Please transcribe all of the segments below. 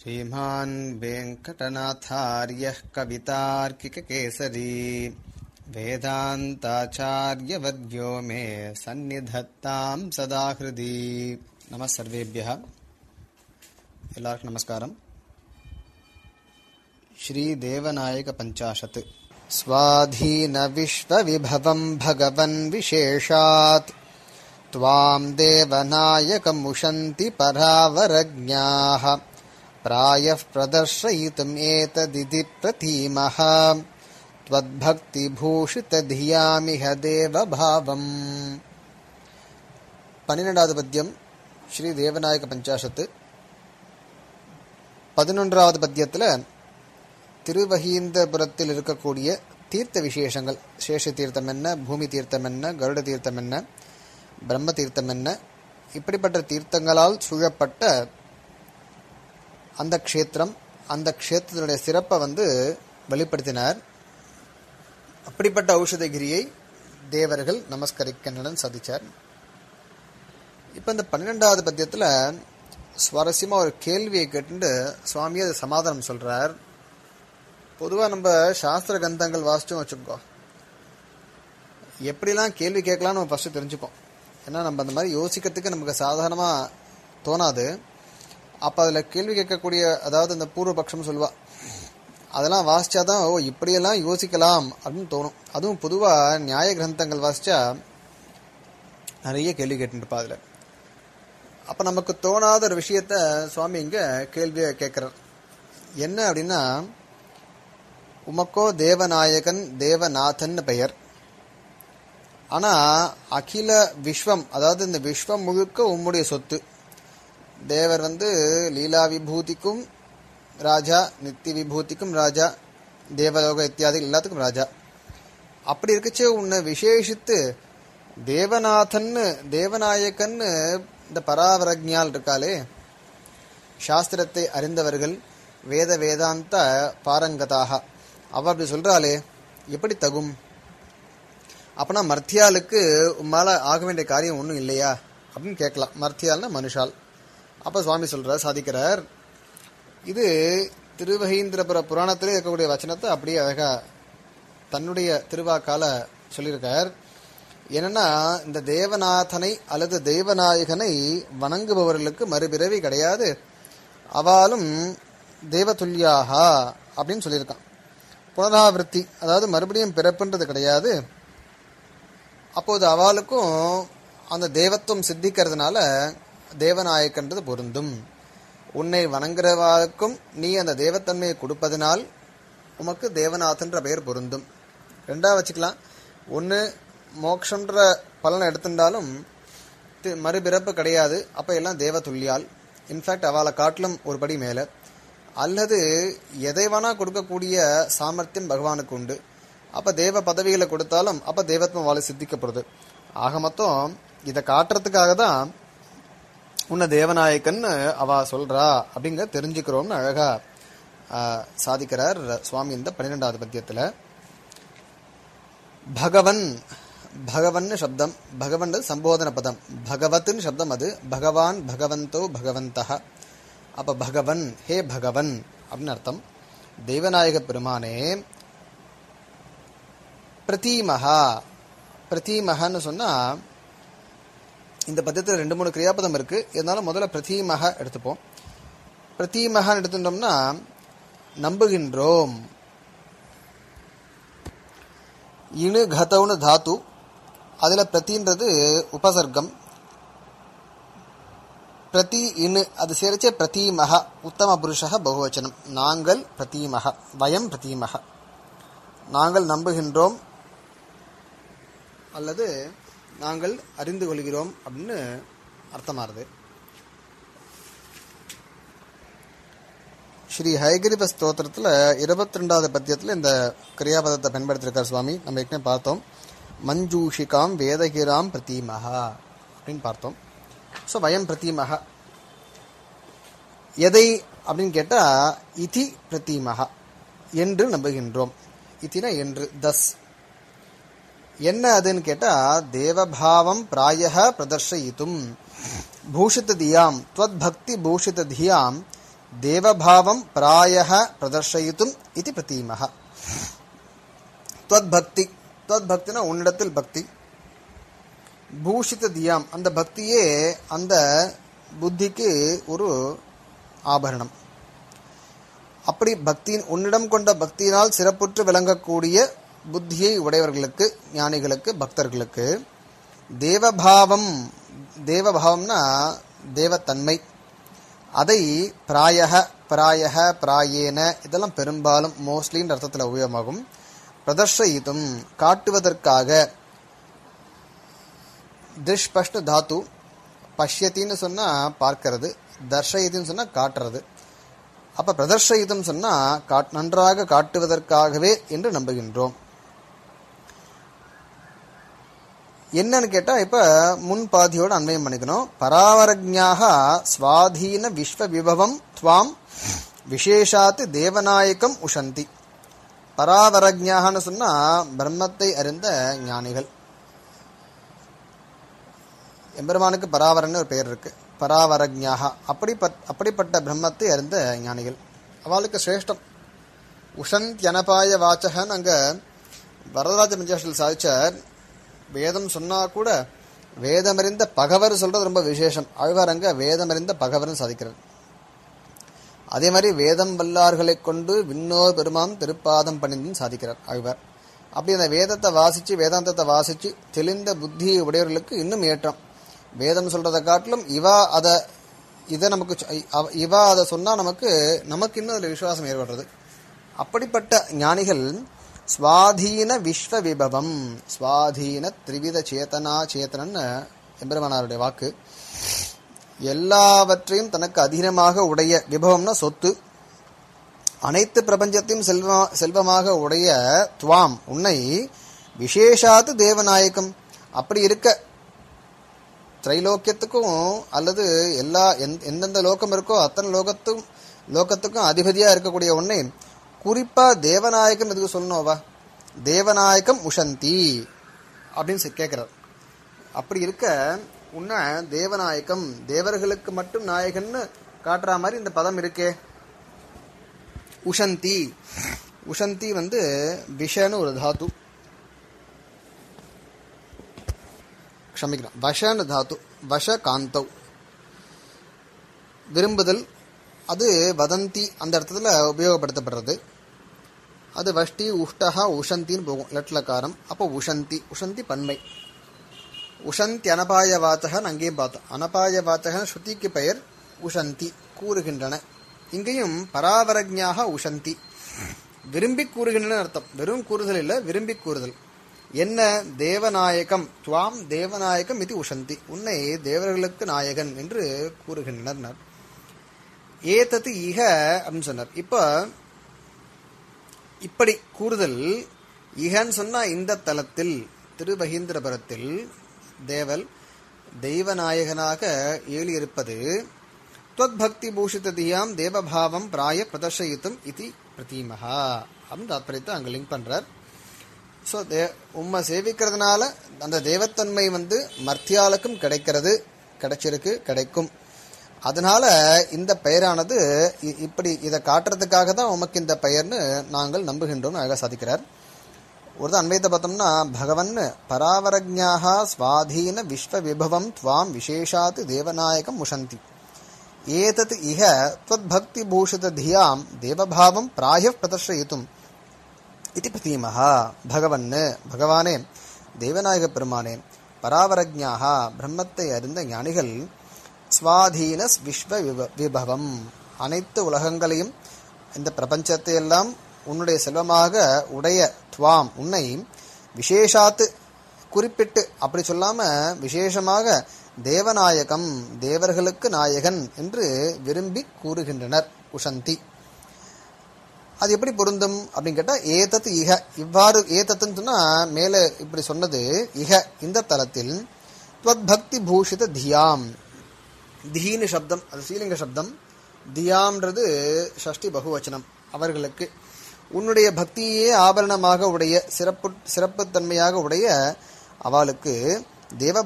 श्रीमान् वेङ्कटनाथार्यः कवितार्किककेसरी वेदान्ताचार्यवर्यो मे सन्निधत्तां सदा हृदि नमः सर्वेभ्यः எல்லாருக்கும் நமஸ்காரம் श्रीदेवनायकपञ्चाशत् स्वाधीनविश्वविभवम् भगवन् विशेषात् त्वाम् देवनायकमुशन्ति परावरज्ञाः प्रायः प्रदर्शयितुम् एतदिति प्रतीमः त्वद्भक्तिभूषितधियामिह देवभावम् பன்னிரெண்டாவது பத்தியம் ஸ்ரீ தேவநாயக பஞ்சாசத்து பதினொன்றாவது பத்தியத்தில் திருவகீந்திரபுரத்தில் இருக்கக்கூடிய தீர்த்த விசேஷங்கள் சேஷ தீர்த்தம் என்ன பூமி தீர்த்தம் என்ன கருட தீர்த்தம் என்ன பிரம்ம தீர்த்தம் என்ன இப்படிப்பட்ட தீர்த்தங்களால் சூழப்பட்ட அந்த க்ஷேத்திரம் அந்த க்ஷேத்திரத்தினுடைய சிறப்பை வந்து வெளிப்படுத்தினார் அப்படிப்பட்ட ஔஷதகிரியை தேவர்கள் நமஸ்கரிக்கின்றனர் சாதிச்சார் இப்போ இந்த பன்னிரெண்டாவது பத்தியத்தில் சுவாரஸ்யமாக ஒரு கேள்வியை கேட்டுட்டு சுவாமி அது சமாதானம் சொல்கிறார் பொதுவாக நம்ம சாஸ்திர கந்தங்கள் வாசிச்சோம் வச்சுக்கோ எப்படிலாம் கேள்வி கேட்கலாம்னு நம்ம ஃபஸ்ட்டு தெரிஞ்சுப்போம் ஏன்னா நம்ம அந்த மாதிரி யோசிக்கிறதுக்கு நமக்கு சாதாரணமாக தோணாது அப்போ அதில் கேள்வி கேட்கக்கூடிய அதாவது இந்த பூர்வபக்ஷம் சொல்லுவா அதெல்லாம் வாசிச்சாதான் ஓ இப்படியெல்லாம் யோசிக்கலாம் அப்படின்னு தோணும் அதுவும் பொதுவாக நியாய கிரந்தங்கள் வாசிச்சா நிறைய கேள்வி கேட்டுருப்பா அதில் அப்போ நமக்கு தோணாத ஒரு விஷயத்த சுவாமி இங்கே கேள்வியை கேட்குறார் என்ன அப்படின்னா உமக்கோ தேவநாயகன் தேவநாதன் பெயர் ஆனால் அகில விஸ்வம் அதாவது இந்த விஸ்வம் முழுக்க உம்முடைய சொத்து தேவர் வந்து லீலா விபூதிக்கும் ராஜா நித்திய விபூதிக்கும் ராஜா தேவலோக இத்தியாதி எல்லாத்துக்கும் ராஜா அப்படி இருக்கச்சு உன்னை விசேஷித்து தேவநாதன்னு தேவநாயகன்னு இந்த பராவரஜால் இருக்காளே சாஸ்திரத்தை அறிந்தவர்கள் வேத வேதாந்த பாரங்கதாக அவ அப்படி சொல்றாளே எப்படி தகும் அப்பனா மர்த்தியாளுக்கு உம்மால ஆக வேண்டிய காரியம் ஒன்றும் இல்லையா அப்படின்னு கேட்கலாம் மர்த்தியால்னா மனுஷால் அப்போ சுவாமி சொல்றார் சாதிக்கிறார் இது திருவகீந்திரபுர புராணத்திலே இருக்கக்கூடிய வச்சனத்தை அப்படியே அழகா தன்னுடைய திருவாக்கால சொல்லியிருக்கார் என்னன்னா இந்த தேவநாதனை அல்லது தேவநாயகனை வணங்குபவர்களுக்கு மறுபிறவி கிடையாது அவாலும் தேவதுல்யாக அப்படின்னு சொல்லியிருக்கான் புனராவிருத்தி அதாவது மறுபடியும் பிறப்புன்றது கிடையாது அப்போது அவளுக்கும் அந்த தேவத்துவம் சித்திக்கிறதுனால தேவநாயக்கன்றது பொருந்தும் உன்னை வணங்குறவாளுக்கும் நீ அந்த தேவத்தன்மையை கொடுப்பதனால் உமக்கு தேவநாதன்ற பெயர் பொருந்தும் ரெண்டா வச்சுக்கலாம் ஒன்று மோக்ஷன்ற பலனை எடுத்திருந்தாலும் மறுபிறப்பு கிடையாது அப்போ எல்லாம் தேவ துல்லியால் இன்ஃபேக்ட் அவளை காட்டிலும் ஒரு படி மேலே அல்லது எதை வேணா கொடுக்கக்கூடிய சாமர்த்தியம் பகவானுக்கு உண்டு அப்போ தேவ பதவிகளை கொடுத்தாலும் அப்போ தேவத்வம் வாழை சித்திக்கப்படுது ஆக மொத்தம் இதை காட்டுறதுக்காக தான் உன்னை தேவநாயக்கன்னு அவ சொல்றா அப்படிங்கிற தெரிஞ்சுக்கிறோம்னு அழகா சாதிக்கிறார் சுவாமி இந்த பன்னிரெண்டாவது பத்தியத்தில் பகவன் பகவன் சப்தம் பகவன் சம்போதன பதம் பகவத்துன்னு சப்தம் அது பகவான் பகவந்தோ பகவந்தா அப்ப பகவன் ஹே பகவன் அப்படின்னு அர்த்தம் தெய்வநாயக பெருமானே பிரதீமகா பிரதீமகன்னு சொன்னா இந்த பத்தியத்தில் ரெண்டு மூணு கிரியாபதம் இருக்கு இருந்தாலும் முதல்ல பிரதீமக எடுத்துப்போம் பிரதீமகான்னு எடுத்துட்டோம்னா நம்புகின்றோம் இணு கதவுன்னு தாத்து அதில் பிரதின்றது உபசர்க்கம் பிரதி இனு அது சேர்ச்சே பிரதீமக உத்தம புருஷக பகுவச்சனம் நாங்கள் பிரதீமக வயம் பிரதீமக நாங்கள் நம்புகின்றோம் அல்லது நாங்கள் அறிந்து கொள்கிறோம் அப்படின்னு அர்த்தமாகுது ஸ்ரீ ஹயகிரிப ஸ்தோத்திரத்தில் இருபத்தி ரெண்டாவது பத்தியத்தில் இந்த கிரியாபதத்தை பயன்படுத்தியிருக்கார் சுவாமி நம்ம ஏற்கனவே பார்த்தோம் மஞ்சூஷிகாம் வேதகிராம் பிரதீமகா அப்படின்னு பார்த்தோம் ஸோ வயம் பிரதீமகா எதை அப்படின்னு கேட்டால் இதி பிரதீமகா என்று நம்புகின்றோம் இத்தினா என்று தஸ் என்ன அதுன்னு கேட்டா தேவபாவம் பிராய பிரதர்ஷயித்தும் பூஷித தியாம் துவத் பக்தி பூஷித தியாம் தேவபாவம் பிராயः பிரதர்ஷயித்தும் இது பிரதீமः துவத் பக்தி துவத் பக்தினா உன்னிடத்தில் பக்தி பூஷித தியாம் அந்த பக்தியே அந்த புத்திக்கு ஒரு ஆபரணம் அப்படி பக்தியின் உன்னிடம் கொண்ட பக்தியினால் சிறப்புற்று விளங்கக்கூடிய புத்தியை உடையவர்களுக்கு ஞானிகளுக்கு பக்தர்களுக்கு தேவபாவம் தேவபாவம்னா தேவத்தன்மை அதை பிராயக பிராயக பிராயேன இதெல்லாம் பெரும்பாலும் மோஸ்ட்லின்ற அர்த்தத்தில் உபயோகமாகும் பிரதர்ஷயித்தும் காட்டுவதற்காக திஷ்பஷ்ட தாத்து பஷ்யத்தின்னு சொன்னா பார்க்கிறது தர்ஷயித்துன்னு சொன்னா காட்டுறது அப்ப பிரதர்ஷயிதம் சொன்னா காட் நன்றாக காட்டுவதற்காகவே என்று நம்புகின்றோம் என்னன்னு கேட்டா இப்ப முன் பாதியோட அன்வயம் பண்ணிக்கணும் பராவரஜ்ஞாக சுவாதீன விஸ்வ விபவம் துவாம் விசேஷாத்து தேவநாயகம் உஷந்தி பராவரஜ்ஞாகன்னு சொன்னா பிரம்மத்தை அறிந்த ஞானிகள் எம்பெருமானுக்கு பராவரன்னு ஒரு பெயர் இருக்கு பராவரஜ்ஞாக அப்படி அப்படிப்பட்ட பிரம்மத்தை அறிந்த ஞானிகள் அவளுக்கு சிரேஷ்டம் உஷந்த்யனபாய வாச்சகன் அங்க வரதராஜ பஞ்சாஷத்தில் சாதிச்சார் வேதம் சொன்னா கூட வேதமறிந்த பகவர் சொல்றது ரொம்ப விசேஷம் ஆழ்வார் அங்க வேதமறிந்த பகவர்னு சாதிக்கிறார் அதே மாதிரி வேதம் வல்லார்களை கொண்டு விண்ணோர் பெருமான் திருப்பாதம் பணிந்தும் சாதிக்கிறார் ஆழ்வார் அப்படி அந்த வேதத்தை வாசிச்சு வேதாந்தத்தை வாசிச்சு தெளிந்த புத்தி உடையவர்களுக்கு இன்னும் ஏற்றம் வேதம் சொல்றதை காட்டிலும் இவா அதை இதை நமக்கு இவா அதை சொன்னா நமக்கு நமக்கு இன்னும் அதில் விசுவாசம் ஏற்படுறது அப்படிப்பட்ட ஞானிகள் சுவாதீன விஸ்வ விபவம் சுவாதீன திரிவித சேத்தனா சேத்தனன்னு எம்பெருமானாருடைய வாக்கு எல்லாவற்றையும் தனக்கு அதீனமாக உடைய விபவம்னா சொத்து அனைத்து பிரபஞ்சத்தையும் செல்வ செல்வமாக உடைய துவாம் உன்னை விசேஷாத்து தேவநாயகம் அப்படி இருக்க திரைலோக்கியத்துக்கும் அல்லது எல்லா எந்தெந்த லோகம் இருக்கோ அத்தனை லோகத்துக்கும் லோகத்துக்கும் அதிபதியா இருக்கக்கூடிய உன்னை குறிப்பா தேவநாயகம் எதுக்கு சொல்லணும்வா தேவநாயகம் உஷந்தி அப்படின்னு கேட்கிறார் அப்படி இருக்க உன்னை தேவநாயகம் தேவர்களுக்கு மட்டும் நாயகன்னு காட்டுற மாதிரி இந்த பதம் இருக்கே உஷந்தி உஷந்தி வந்து விஷன்னு ஒரு தாத்து க்ஷமிக்கிறோம் வஷன்னு தாத்து வஷ காந்தவ் விரும்புதல் அது வதந்தி அந்த இடத்துல உபயோகப்படுத்தப்படுறது அது வஷ்டி உஷ்டஹா உஷந்தின்னு போகும் லட்லக்காரம் அப்போ உஷந்தி உஷந்தி பன்மை உஷந்தி அனபாய வாத்தகன் அங்கேயும் பார்த்தோம் அனபாய வாத்தகன் ஸ்ருதிக்கு பெயர் உஷந்தி கூறுகின்றன இங்கேயும் பராவரஜ்ஞாக உஷந்தி விரும்பி கூறுகின்றன அர்த்தம் வெறும் கூறுதல் இல்லை விரும்பி கூறுதல் என்ன தேவநாயகம் துவாம் தேவநாயகம் இது உஷந்தி உன்னை தேவர்களுக்கு நாயகன் என்று கூறுகின்றனர் ஏதத்து இக அப்படின்னு சொன்னார் இப்ப இப்படி கூறுதல் இகன்னு சொன்னா இந்த தலத்தில் திருபகீந்திரபுரத்தில் தேவல் தெய்வநாயகனாக ஏழியிருப்பது பக்தி பூஷித தியாம் தேவபாவம் பிராய பிரதர்ஷயித்தும் இது பிரதீமஹா அப்படின்னு தாத்பரியத்தை அங்க லிங்க் பண்றார் ஸோ தே உம்மை சேவிக்கிறதுனால அந்த தேவத்தன்மை வந்து மர்த்தியாளுக்கும் கிடைக்கிறது கிடைச்சிருக்கு கிடைக்கும் அதனால இந்த பெயரானது இப்படி இதை காட்டுறதுக்காக தான் உமக்கு இந்த பெயர்னு நாங்கள் நம்புகின்றோம் அழகாக சாதிக்கிறார் ஒரு அன்வயத்தை பார்த்தோம்னா பகவன் பராவரஜ்ஞாக சுவாதீன விஸ்வ விபவம் துவாம் விசேஷாத் தேவநாயகம் முஷந்தி ஏதத் இஹ त्वद्भक्ति பூஷித தியாம் தேவபாவம் பிராய பிரதர்ஷயித்தும் இது பிரதீமஹா பகவன் பகவானே தேவநாயக பெருமானே பராவரஜ்ஞாக பிரம்மத்தை அறிந்த ஞானிகள் ஸ்வாதீன விஸ்வ விபவம் அனைத்து உலகங்களையும் இந்த பிரபஞ்சத்தை எல்லாம் உன்னுடைய செல்வமாக உடைய துவாம் உன்னை விசேஷாத்து குறிப்பிட்டு அப்படி சொல்லாம விசேஷமாக தேவநாயகம் தேவர்களுக்கு நாயகன் என்று விரும்பி கூறுகின்றனர் உஷந்தி அது எப்படி பொருந்தும் அப்படின்னு கேட்டா ஏதத்து இக இவ்வாறு ஏதத்துன்னு சொன்னா மேல இப்படி சொன்னது இக இந்த தலத்தில் பக்தி பூஷித தியாம் தீனு சப்தம் அது ஸ்ரீலிங்க சப்தம் தியாம்ன்றது ஷஷ்டி பகுவச்சனம் அவர்களுக்கு உன்னுடைய பக்தியே ஆபரணமாக உடைய சிறப்பு சிறப்புத்தன்மையாக உடைய அவளுக்கு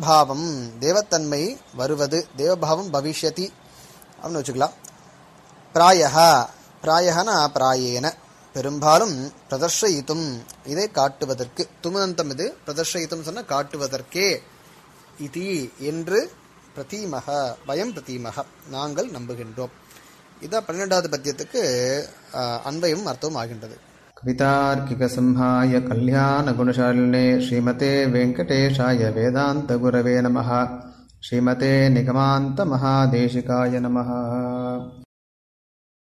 தேவபாவம் தேவத்தன்மை வருவது தேவபாவம் பவிஷ்யதி அப்படின்னு வச்சுக்கலாம் பிராயஹா பிராயஹனா பிராயேன பெரும்பாலும் பிரதர்ஷயித்தும் இதை காட்டுவதற்கு துமந்தம் இது பிரதர்ஷயித்தும் சொன்ன காட்டுவதற்கே இதி என்று பிரதீமக பயம் பிரதீமக நாங்கள் நம்புகின்றோம் இதான் பன்னிரெண்டாவது பத்தியத்துக்கு அஹ், அன்வயம் அர்த்தமும் ஆகின்றது कवितार्किकसंहाय कल्याणगुणशालिने श्रीमते वेङ्कटेशाय वेदान्तगुरवे नमः श्रीमते निगमान्तमहादेशिकाय नमः